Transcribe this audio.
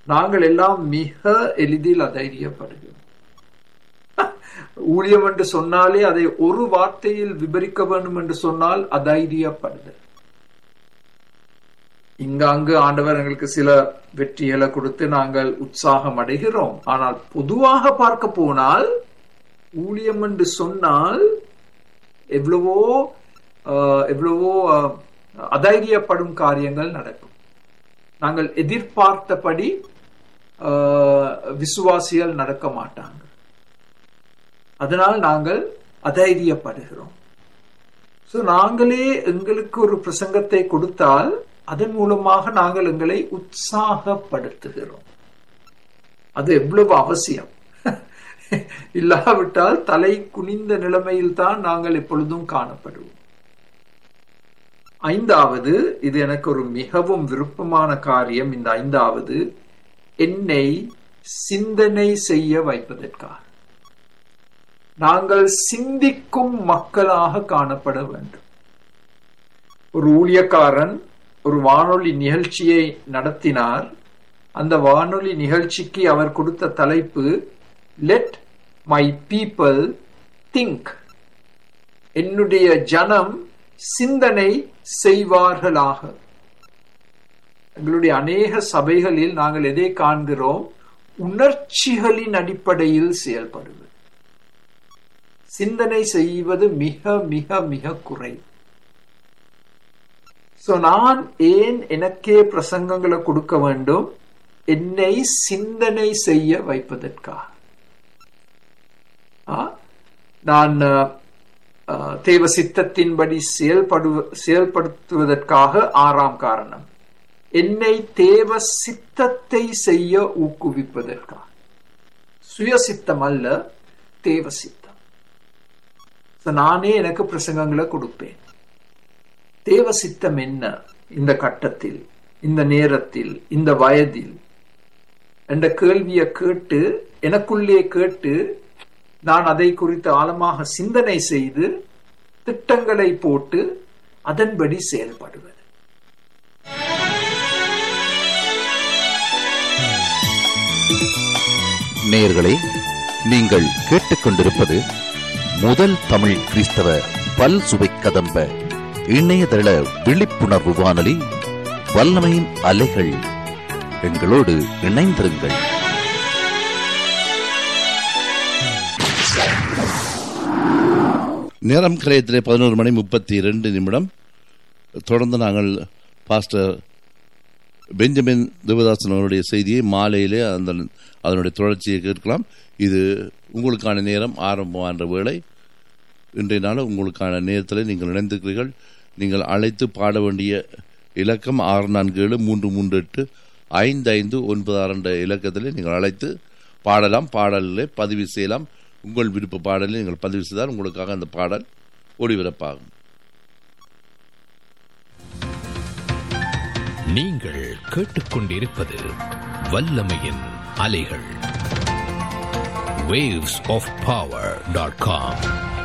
நாங்கள் எல்லாம் மிக எளிதில் அதைரியப்படுகிறோம் ஊழியம் என்று சொன்னாலே அதை ஒரு வார்த்தையில் விபரிக்க வேண்டும் என்று சொன்னால் அதைரியப்படுதல் இங்க அங்கு ஆண்டவர் எங்களுக்கு சில வெற்றிகளை கொடுத்து நாங்கள் உற்சாகம் அடைகிறோம் ஆனால் பொதுவாக பார்க்க போனால் ஊழியம் என்று சொன்னால் எவ்வளவோ எவ்வளவோ அதைரியப்படும் காரியங்கள் நடக்கும் நாங்கள் எதிர்பார்த்தபடி விசுவாசிகள் நடக்க மாட்டாங்க அதனால் நாங்கள் அதைரியப்படுகிறோம் ஸோ நாங்களே எங்களுக்கு ஒரு பிரசங்கத்தை கொடுத்தால் அதன் மூலமாக நாங்கள் எங்களை உற்சாகப்படுத்துகிறோம் அது எவ்வளவு அவசியம் இல்லாவிட்டால் தலை குனிந்த நிலைமையில் தான் நாங்கள் எப்பொழுதும் காணப்படுவோம் ஐந்தாவது இது எனக்கு ஒரு மிகவும் விருப்பமான காரியம் இந்த ஐந்தாவது என்னை சிந்தனை செய்ய வைப்பதற்காக நாங்கள் சிந்திக்கும் மக்களாக காணப்பட வேண்டும் ஒரு ஊழியக்காரன் ஒரு வானொலி நிகழ்ச்சியை நடத்தினார் அந்த வானொலி நிகழ்ச்சிக்கு அவர் கொடுத்த தலைப்பு லெட் மை பீப்பிள் திங்க் என்னுடைய ஜனம் சிந்தனை செய்வார்களாக எங்களுடைய அநேக சபைகளில் நாங்கள் எதை காண்கிறோம் உணர்ச்சிகளின் அடிப்படையில் செயல்படுவது சிந்தனை செய்வது மிக மிக மிக குறை சோ நான் ஏன் எனக்கே பிரசங்கங்களை கொடுக்க வேண்டும் என்னை சிந்தனை செய்ய வைப்பதற்காக நான் தேவ சித்தத்தின்படி செயல்படு செயல்படுத்துவதற்காக ஆறாம் காரணம் என்னை தேவ சித்தத்தை செய்ய ஊக்குவிப்பதற்காக சுயசித்தம் அல்ல தேவ சித்தம் நானே எனக்கு பிரசங்கங்களை கொடுப்பேன் தேவ சித்தம் என்ன இந்த கட்டத்தில் இந்த நேரத்தில் இந்த வயதில் என்ற கேள்வியை கேட்டு எனக்குள்ளே கேட்டு நான் அதை குறித்து ஆழமாக சிந்தனை செய்து திட்டங்களை போட்டு அதன்படி செயல்படுவது நேயர்களே நீங்கள் கேட்டுக்கொண்டிருப்பது முதல் தமிழ் கிறிஸ்தவ பல் சுவை கதம்ப இணையதள விழிப்புணர்வு வானொலி வல்லமையின் அலைகள் எங்களோடு இணைந்திருங்கள் நேரம் கலையத்திலே பதினோரு மணி முப்பத்தி இரண்டு நிமிடம் தொடர்ந்து நாங்கள் பாஸ்டர் பெஞ்சமின் தேவதாசன் அவருடைய செய்தியை மாலையிலே அந்த அதனுடைய தொடர்ச்சியை கேட்கலாம் இது உங்களுக்கான நேரம் ஆரம்பமான வேளை இன்றைய நாள் உங்களுக்கான நேரத்தில் நீங்கள் இணைந்திருக்கிறீர்கள் நீங்கள் அழைத்து பாட வேண்டிய இலக்கம் ஆறு நான்கு ஏழு மூன்று மூன்று எட்டு ஐந்து ஐந்து ஒன்பது ஆறு என்ற இலக்கத்தில் நீங்கள் அழைத்து பாடலாம் பாடலில் பதிவு செய்யலாம் உங்கள் விருப்ப பாடலில் நீங்கள் பதிவு செய்தால் உங்களுக்காக அந்த பாடல் ஒளிபரப்பாகும் நீங்கள் கேட்டுக்கொண்டிருப்பது வல்லமையின் அலைகள் waves of power.com